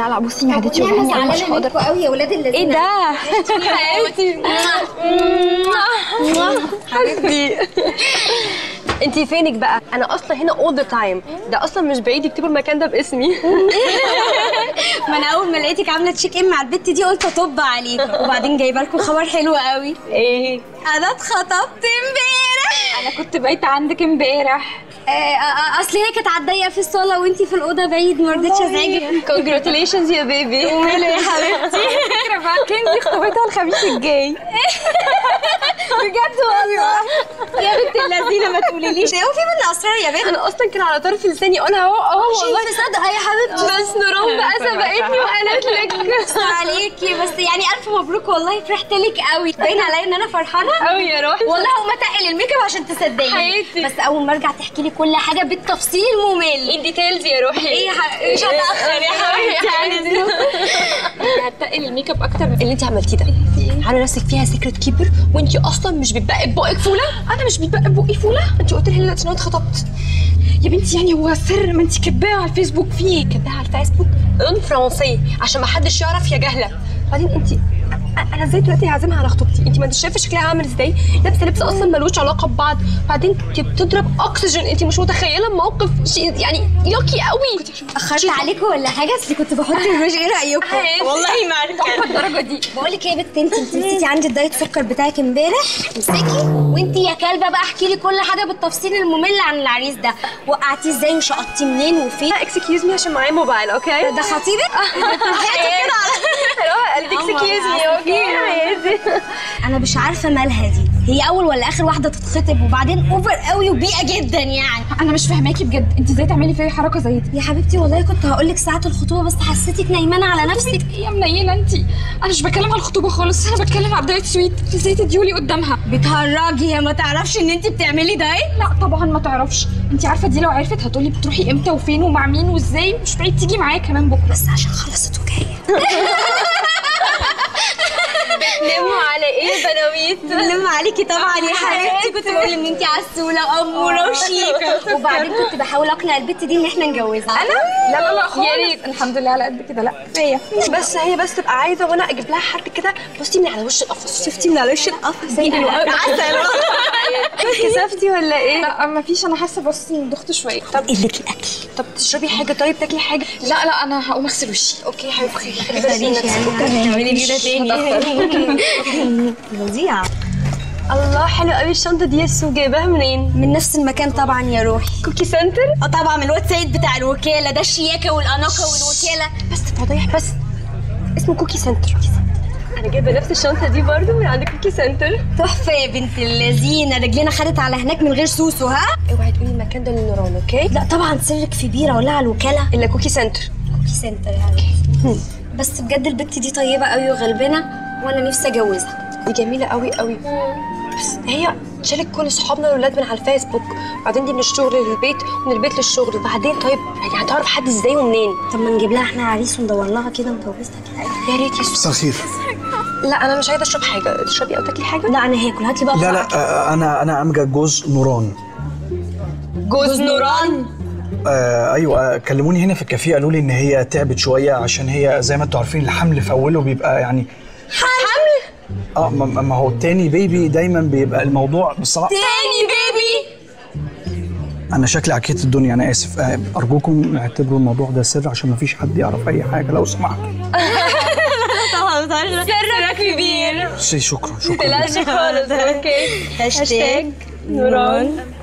لا لا بصي معدتي انا وجعاني أوي، مش زعلانه هقدر منكم قوي يا ولاد الذين ايه ده حبيبتي حبيبتي انت فينك بقى انا اصلا هنا all the time ده اصلا مش بعيد يكتبوا المكان ده باسمي ما انا اول ما لقيتك عامله تشيك ان مع البت دي قلت اطب عليك وبعدين جايبه لكم خبر حلو قوي ايه انا اتخطبت امبارح انا كنت بايته عندك امبارح آه، آه، آه، اصل هي كانت عالضيقه في الصاله وانتي في الاوضه بعيد ما رضيتش ازعجك congratulations يا بيبي وماله يا حبيبتي فكرة بقى كنزي خطوبتها الخميس الجاي بجد والله يا بنت اللذينه ما تقوليليش هو في مني اسرار يا بنت انا اصلا كان على طرف لساني اقولها اهو اهو والله شايفه صدقه يا حبيبتي بس نوران بقى سبقتني وقالت لك بس عليكي بس يعني الف مبروك والله فرحت لك قوي باين عليا ان انا فرحانه قوي يا روحي والله هقوم اتقل الميك اب عشان تصدقيني حياتي. بس اول ما ارجع تحكي لي كل حاجه بالتفصيل الممل الديتيلز يا روحي ايه يا ح- مش هتاخر يا حبيبتي عايزة. هتقل الميك اب اكتر من اللي انت عملتيه ده عامله نفسك فيها سيكريت كيبر وانت اصلا مش بتبقي بقك فوله انا مش بتبقي بقي فوله انت قلت لي دلوقتي ان انا اتخطبت يا بنتي يعني هو سر ما انت كاتباه على الفيسبوك فيه كاتباها على الفيسبوك اون فرونسي عشان ما حدش يعرف يا جهله بعدين انت انا ازاي دلوقتي هعزمها على خطوبتي انت ما انت شايفه شكلها عامل ازاي لابسه لبس اصلا ملوش علاقه ببعض بعدين انت بتضرب اكسجين انت مش متخيله الموقف شيء يعني يوكي قوي اخرت عليكم ولا حاجه اصل كنت بحط الروج ايه رايكم عادي. والله ما عارفه الدرجه دي بقول لك ايه يا بنت انت انت نسيتي عندي الدايت سكر بتاعك امبارح امسكي وانت يا كلبه بقى احكي لي كل حاجه بالتفصيل الممل عن العريس ده وقعتيه ازاي وشقطتيه منين وفين اكسكيوز مي عشان معايا موبايل اوكي ده خطيبك لحقته كده على اكسكيوز مي اوكي عادي انا مش عارفه مالها دي هي اول ولا اخر واحده تتخطب وبعدين اوفر قوي وبيئه جدا يعني انا مش فاهماكي بجد انت ازاي تعملي فيا حركه زي دي يا حبيبتي والله كنت هقول لك ساعه الخطوبه بس حسيتك نايمانه على نفسك ايه يا منيله انت انا مش بتكلم على الخطوبه خالص انا بتكلم على الدايت سويت انت ازاي تديولي قدامها بتهرجي هي ما تعرفش ان انت بتعملي دايت لا طبعا ما تعرفش انت عارفه دي لو عرفت هتقولي بتروحي امتى وفين ومع مين وازاي مش بعيد تيجي معايا كمان بكره بس عشان خلصت وجايه نموا على ايه يا بناويت بنلم عليكي طبعا يا حبيبتي كنت بقول ان انت عسوله واموره وشيكه وبعدين كنت بحاول اقنع البت دي ان احنا نجوزها انا لا لا لا خالص يا ريت. الحمد لله على قد كده لا كفايه بس هي بس تبقى عايزه وانا اجيب لها حد كده بصي من على وش القفص شفتي من على وش القفص زي دلوقتي عسل كسفتي ولا ايه لا ما فيش انا حاسه بس اني دخت شويه طب قله الاكل طب تشربي حاجه طيب تاكلي حاجه لا لا انا هقوم اغسل وشي اوكي حبيبتي تعملي كده تاني فظيعه الله حلو قوي الشنطه دي ياسو جايباها منين من نفس المكان طبعا يا روحي كوكي سنتر اه طبعا من الويب سايت بتاع الوكاله ده الشياكه والاناقه والوكاله بس فضايح بس اسمه كوكي سنتر انا جايبه نفس الشنطه دي برضو من عند كوكي سنتر تحفه يا بنت اللذينه رجلينا خدت على هناك من غير سوسو ها اوعي تقولي المكان ده للنوران اوكي لا طبعا سرك في بيره ولا على الوكاله الا كوكي سنتر كوكي سنتر يا حبيبتي بس بجد البت دي طيبه قوي وغلبانه وانا نفسي اجوزها دي جميله قوي قوي بس هي شالت كل صحابنا الولاد من على الفيسبوك وبعدين دي من الشغل للبيت ومن البيت للشغل وبعدين طيب يعني هتعرف حد ازاي ومنين طب ما نجيب لها احنا عريس وندور لها كده ونجوزها كده يا ريت يا مساء الخير لا انا مش عايزه اشرب حاجه تشربي او تاكلي حاجه لا انا هاكل هات لي بقى لا لا آه، انا انا امجد جوز نوران جوز نوران آه ايوه آه، كلموني هنا في الكافيه قالوا لي ان هي تعبت شويه عشان هي زي ما انتوا عارفين الحمل في اوله بيبقى يعني حمل اه ما ما هو التاني بيبي دايما بيبقى الموضوع بصراحه تاني بيبي انا شكلي عكيت الدنيا انا اسف آه ارجوكم اعتبروا الموضوع ده سر عشان ما فيش حد يعرف اي حاجه لو سمحت سرك كبير سي شكرا شكرا تلاش خالص اوكي هاشتاج نوران